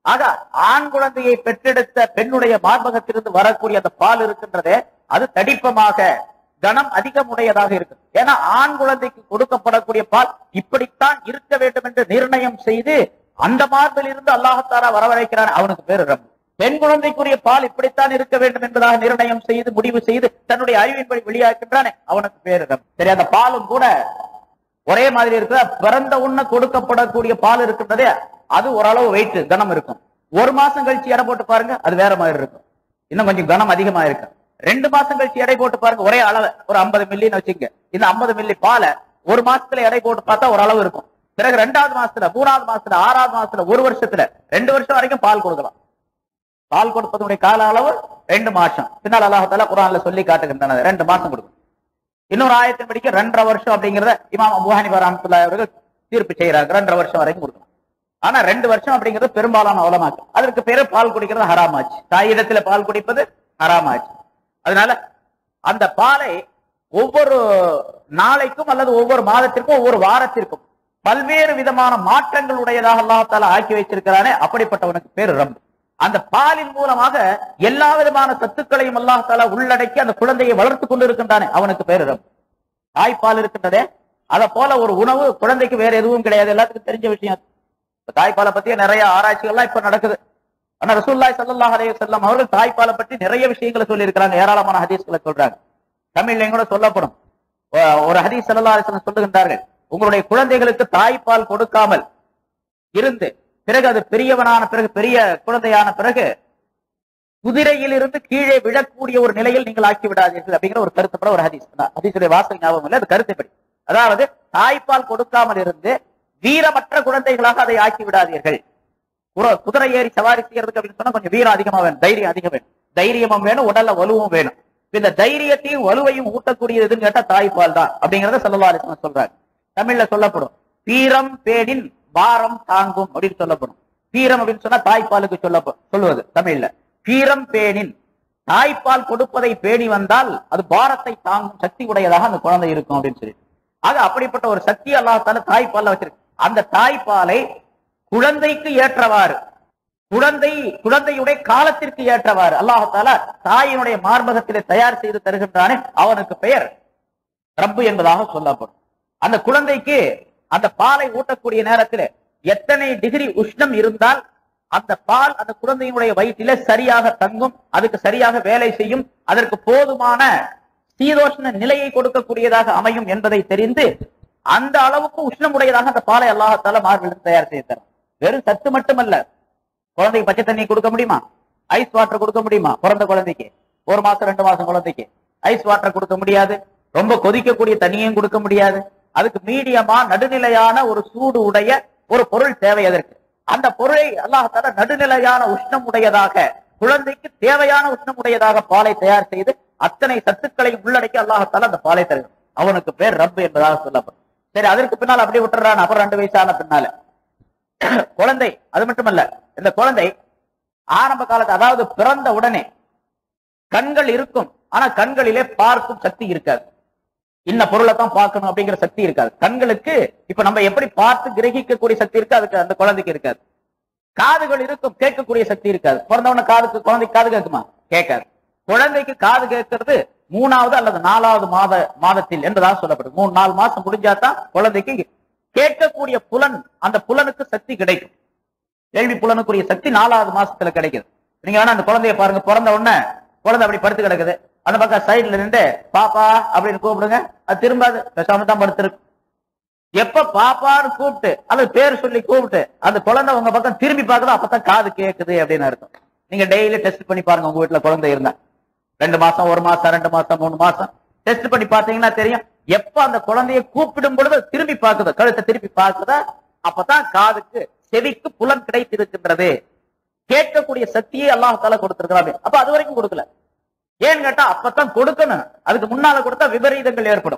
ஆக ஆண் குழந்தையை பெற்றெடுத்த பெண்ணுடைய மார்பகத்திலிருந்து வரக்கூடிய அந்த பால் இருக்கின்றதே அது தடிப்பமாக கனம் அதிகமுடையதாக இருக்கு ஏன்னா ஆண் குழந்தைக்கு கொடுக்கப்படக்கூடிய பால் இப்படித்தான் இருக்க வேண்டும் என்று நிர்ணயம் செய்து அந்த மார்பில் இருந்து அல்லாஹத்தாரா வரவழைக்கிறான் அவனுக்கு பேரு ரப்பு பெண் குழந்தைக்குரிய பால் இப்படித்தான் இருக்க வேண்டும் என்பதாக நிர்ணயம் செய்து முடிவு செய்து தன்னுடைய அறிவின்படி வெளியாக்கின்றானே அவனுக்கு பேரு ரப்பு சரி அந்த பாலும் கூட ஒரே மாதிரி இருக்கிற பிறந்த உண்ண கொடுக்கப்படக்கூடிய பால் இருக்கின்றதே அது ஓரளவு வெயிட் கனம் இருக்கும் ஒரு மாசம் கழிச்சு எடை போட்டு பாருங்க அது வேற மாதிரி இருக்கும் இன்னும் கொஞ்சம் கனம் அதிகமா இருக்கு ரெண்டு மாசம் கழிச்சு எடை போட்டு பாருங்க ஒரே அளவு ஒரு 50 மில்லின்னு வச்சுங்க இந்த 50 மில்லி பாலை ஒரு மாசத்துல எடை போட்டு பார்த்தா ஒரு அளவு இருக்கும் பிறகு ரெண்டாவது மாசத்துல மூணாவது மாசத்துல ஆறாவது மாசத்துல ஒரு வருஷத்துல ரெண்டு வருஷம் வரைக்கும் பால் கொடுக்கலாம் பால் கொடுப்பதனுடைய கால அளவு ரெண்டு மாசம் பின்னால் அல்லாஹால குரான்ல சொல்லி காட்டுகின்றன ரெண்டு மாசம் கொடுக்கும் இன்னொரு ஆயத்தின் படிக்க ரெண்டரை வருஷம் அப்படிங்கறத இமாம் அபு ஹனிஃபா ரஹ்மத்துல்லாஹி அவர்கள் தீர்ப்பு செய்யறாங்க ரெண்டரை வருஷம் வரைக்கும் கொடுக்கலாம் ஆனா ரெண்டு வருஷம் அப்படிங்கிறது பெரும்பாலான உலமாக்கு அதற்கு பேரு பால் குடிக்கிறது ஹராமாச்சு தாயிடத்துல பால் குடிப்பது ஹராமாச்சு அதனால அந்த பாலை ஒவ்வொரு நாளைக்கும் அல்லது ஒவ்வொரு மாதத்திற்கும் ஒவ்வொரு வாரத்திற்கும் பல்வேறு விதமான மாற்றங்கள் உடையதாக அல்லாஹால ஆக்கி வச்சிருக்கிறானே அப்படிப்பட்டவனுக்கு பேரு ரம்பு அந்த பாலின் மூலமாக எல்லா விதமான சத்துக்களையும் அல்லாஹால உள்ளடக்கி அந்த குழந்தையை வளர்த்து கொண்டு இருக்கின்றானே அவனுக்கு பேரு ரம்பு தாய்ப்பால் இருக்கின்றதே அத போல ஒரு உணவு குழந்தைக்கு வேற எதுவும் கிடையாது எல்லாத்துக்கும் தெரிஞ்ச விஷயம் அது. இப்ப தாய்ப்பாலை பத்தி நிறைய ஆராய்ச்சிகள்லாம் இப்ப நடக்குது ஆனா ரசூல்லாய் ஸல்லல்லாஹு அலைஹி வஸல்லம் அவர்கள் தாய்ப்பாலை பற்றி நிறைய விஷயங்களை சொல்லி இருக்கிறாங்க ஏராளமான ஹதீஸ்களை சொல்றாங்க தமிழ்லையும் கூட சொல்லப்படும் ஒ- ஒரு ஹதீஸ் ஸல்லல்லாஹு அலைஹி வஸல்லம் சொல்லுகின்றார்கள் உங்களுடைய குழந்தைகளுக்கு தாய்ப்பால் கொடுக்காமல் இருந்து பிறகு அது பெரியவனான பிறகு பெரிய குழந்தையான பிறகு குதிரையில் இருந்து கீழே விழக்கூடிய ஒரு நிலையில் நீங்கள் ஆக்கி விடாதீர்கள் அப்படிங்கிற ஒரு கருத்துப்பட ஒரு ஹதீஸ் அந்த ஹதீஸுடைய வாசல் ஞாபகம் இல்லை அது கருத்துப்படி அதாவது தாய்ப்பால் கொடுக்காமல் இருந்து வீரமற்ற குழந்தைகளாக அதை ஆக்கி விடாதீர்கள் குர- குதிரை ஏறி சவாரி செய்யறதுக்கு அப்படின்னு சொன்னா கொஞ்சம் வீரம் அதிகமா வேணும் தைரியம் அதிகம் வேணும் தைரியமும் வேணும் உடல்ல வலுவும் வேணும் இப்ப இந்த தைரியத்தையும் வலுவையும் ஊட்டக்கூடியது எதுன்னு கேட்டா தாய்ப்பால் தான் அப்படிங்கறத சல்லல்லாஹு அலைஹி வஸல்லம் சொல்றாங்க தமிழ்ல சொல்லப்படும் வீரம் பேடின் வாரம் தாங்கும் அப்படின்னு சொல்லப்படும் வீரம் அப்படின்னு சொன்னா தாய்ப்பாலுக்கு சொல்ல சொல்லுவது தமிழ்ல வீரம் பேணின் தாய்ப்பால் கொடுப்பதை பேணி வந்தால் அது பாரத்தை தாங்கும் சக்தி உடையதாக அந்த குழந்தை இருக்கும் அப்படின்னு சொல்லி ஆக அப்படிப்பட்ட ஒரு சக்தி அல்லாஹால தாய்ப்பால்ல வச்சிருக்கு அந்த தாய்ப்பாலை குழந்தைக்கு ஏற்றவாறு குழந்தை குழந்தையுடைய காலத்திற்கு ஏற்றவாறு அல்லாஹால தாயினுடைய மார்பகத்திலே தயார் செய்து தருகின்றானே அவனுக்கு பெயர் ரப்பு என்பதாக சொல்லப்படும் அந்த குழந்தைக்கு அந்த பாலை ஊட்டக்கூடிய நேரத்தில் எத்தனை டிகிரி உஷ்ணம் இருந்தால் அந்த பால் அந்த குழந்தையினுடைய வயிற்றில சரியாக தங்கும் அதுக்கு சரியாக வேலை செய்யும் அதற்கு போதுமான சீதோஷ்ண நிலையை கொடுக்கக்கூடியதாக அமையும் என்பதை தெரிந்து அந்த அளவுக்கு உஷ்ணமுடையதாக அந்த பாலை அல்லாஹால மார்பிலிருந்து தயார் செய்து தரும் வெறும் சத்து மட்டுமல்ல குழந்தைக்கு பச்சை தண்ணி கொடுக்க முடியுமா ஐஸ் வாட்டர் கொடுக்க முடியுமா பிறந்த குழந்தைக்கு ஒரு மாசம் ரெண்டு மாசம் குழந்தைக்கு ஐஸ் வாட்டர் கொடுக்க முடியாது ரொம்ப கொதிக்கக்கூடிய தண்ணியும் கொடுக்க முடியாது அதுக்கு மீடியமா நடுநிலையான ஒரு சூடு உடைய ஒரு பொருள் தேவை அதற்கு அந்த பொருளை அல்லாஹால நடுநிலையான உஷ்ணம் உடையதாக குழந்தைக்கு தேவையான உஷ்ணம் உடையதாக பாலை தயார் செய்து அத்தனை சத்துக்களையும் உள்ளடக்கி அல்லாஹால அந்த பாலை தருகிறான் அவனுக்கு பேர் ரப் என்பதாக சொல்லப்படும் சரி அதற்கு பின்னால் அப்படியே விட்டுறான் அப்புறம் ரெண்டு வயசான பின்னால குழந்தை அது மட்டுமல்ல இந்த குழந்தை ஆரம்ப காலத்து அதாவது பிறந்த உடனே கண்கள் இருக்கும் ஆனா கண்களிலே பார்க்கும் சக்தி இருக்காது இன்ன பொருளை தான் பார்க்கணும் அப்படிங்கிற சக்தி இருக்காது கண்களுக்கு இப்ப நம்ம எப்படி பார்த்து கிரகிக்கக்கூடிய சக்தி இருக்கு அதுக்கு அந்த குழந்தைக்கு இருக்காது காதுகள் இருக்கும் கேட்கக்கூடிய சக்தி இருக்காது பிறந்த உடனே காதுக்கு குழந்தைக்கு காது கேட்குமா கேட்காது குழந்தைக்கு காது கேட்கறது மூணாவது அல்லது நாலாவது மாத மாதத்தில் என்பதாக சொல்லப்படுது மூணு நாலு மாசம் முடிஞ்சாதான் குழந்தைக்கு கேட்கக்கூடிய புலன் அந்த புலனுக்கு சக்தி கிடைக்கும் கேள்வி புலனுக்குரிய சக்தி நாலாவது மாசத்துல கிடைக்குது நீங்க வேணா அந்த குழந்தைய பாருங்க பிறந்த உடனே குழந்தை அப்படி படுத்து கிடக்குது அந்த பக்கம் சைடுல நின்று பாப்பா அப்படின்னு கூப்பிடுங்க அது திரும்பாது பேசாம தான் படுத்திருக்கு எப்ப பாப்பான்னு கூப்பிட்டு அல்லது பேர் சொல்லி கூப்பிட்டு அந்த குழந்தை உங்க பக்கம் திரும்பி பார்க்குதோ அப்பதான் காது கேக்குது அப்படின்னு அர்த்தம் நீங்க டெய்லி டெஸ்ட் பண்ணி பாருங்க உங்க வீட்டுல குழந்தை இருந்தா ரெண்டு மாசம் ஒரு மாசம் ரெண்டு மாசம் மூணு மாசம் டெஸ்ட் பண்ணி பார்த்தீங்கன்னா தெரியும் எப்ப அந்த குழந்தைய கூப்பிடும் பொழுது திரும்பி பார்க்குதோ கழுத்தை திருப்பி பார்க்குதா அப்பதான் காதுக்கு செவிக்கு புலன் கிடைத்திருக்கின்றது கேட்கக்கூடிய சக்தியை அல்லாஹால கொடுத்திருக்கிறாரு அப்ப அது வரைக்கும் கொடுக்கல ஏன்னு கேட்டா அப்பதான் கொடுக்கணும் அதுக்கு முன்னால கொடுத்தா விபரீதங்கள் ஏற்படும்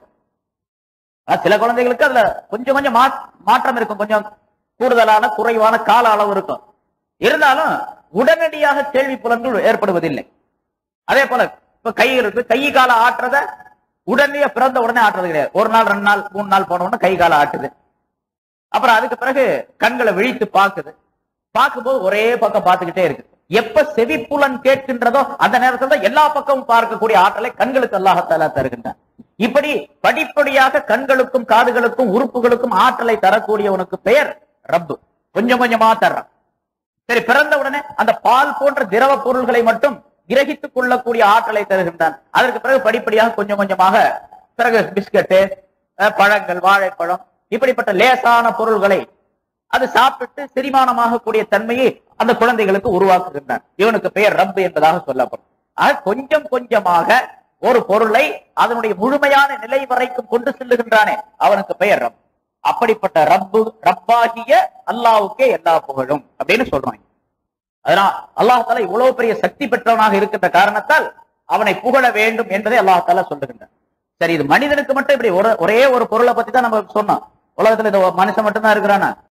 ஆனா, சில குழந்தைகளுக்கு அதுல கொஞ்சம் கொஞ்சம் மா- மாற்றம் இருக்கும் கொஞ்சம் கூடுதலான குறைவான கால அளவு இருக்கும் இருந்தாலும் உடனடியாக கேள்வி புலன்கள் ஏற்படுவதில்லை அதே போல இப்ப கை இருக்கு கை கால ஆட்டுறத உடனே பிறந்த உடனே ஆட்டுறது கிடையாது ஒரு நாள் ரெண்டு நாள் மூணு நாள் போன உடனே கை கால ஆட்டுது அப்புறம் அதுக்கு பிறகு கண்களை விழித்து பார்க்குது பார்க்கும்போது ஒரே பக்கம் பார்த்துக்கிட்டே இருக்கு எப்ப செவிப்புலன் கேட்கின்றதோ அந்த நேரத்துல தான் எல்லா பக்கமும் பார்க்கக்கூடிய ஆற்றலை கண்களுக்கு அல்லாஹத்தாலா தருகின்றான் இப்படி படிப்படியாக கண்களுக்கும் காதுகளுக்கும் உறுப்புகளுக்கும் ஆற்றலை தரக்கூடியவனுக்கு பெயர் ரப்பு கொஞ்சம் கொஞ்சமா தர்றான் சரி பிறந்த உடனே அந்த பால் போன்ற திரவ பொருள்களை மட்டும் கிரகித்துக் கொள்ளக்கூடிய ஆற்றலை தருகின்றான் அதற்கு பிறகு படிப்படியாக கொஞ்சம் கொஞ்சமாக பிறகு பிஸ்கட்டு அஹ், பழங்கள் வாழைப்பழம் இப்படிப்பட்ட லேசான பொருள்களை அது சாப்பிட்டு செரிமானமாக கூடிய தன்மையை அந்த குழந்தைகளுக்கு உருவாக்குகின்றான் இவனுக்கு பெயர் ரப்பு என்பதாக சொல்லப்படும் ஆக கொஞ்சம் கொஞ்சமாக ஒரு பொருளை அதனுடைய முழுமையான நிலை வரைக்கும் கொண்டு செல்லுகின்றானே அவனுக்கு பெயர் ரப் அப்படிப்பட்ட ரப்பு ரப்பாகிய அல்லாவுக்கே எல்லா புகழும் அப்படின்னு சொல்றாங்க அதனால் அல்லாஹால இவ்வளவு பெரிய சக்தி பெற்றவனாக இருக்கின்ற காரணத்தால் அவனை புகழ வேண்டும் என்பதை அல்லாஹால சொல்லுகின்றான் சரி இது மனிதனுக்கு மட்டும் இப்படி ஒரு ஒரே ஒரு பொருளை பத்தி தான் நம்ம சொன்னோம் உலகத்துல இந்த மனுஷன் மட்டும்தான் இருக்கிறானா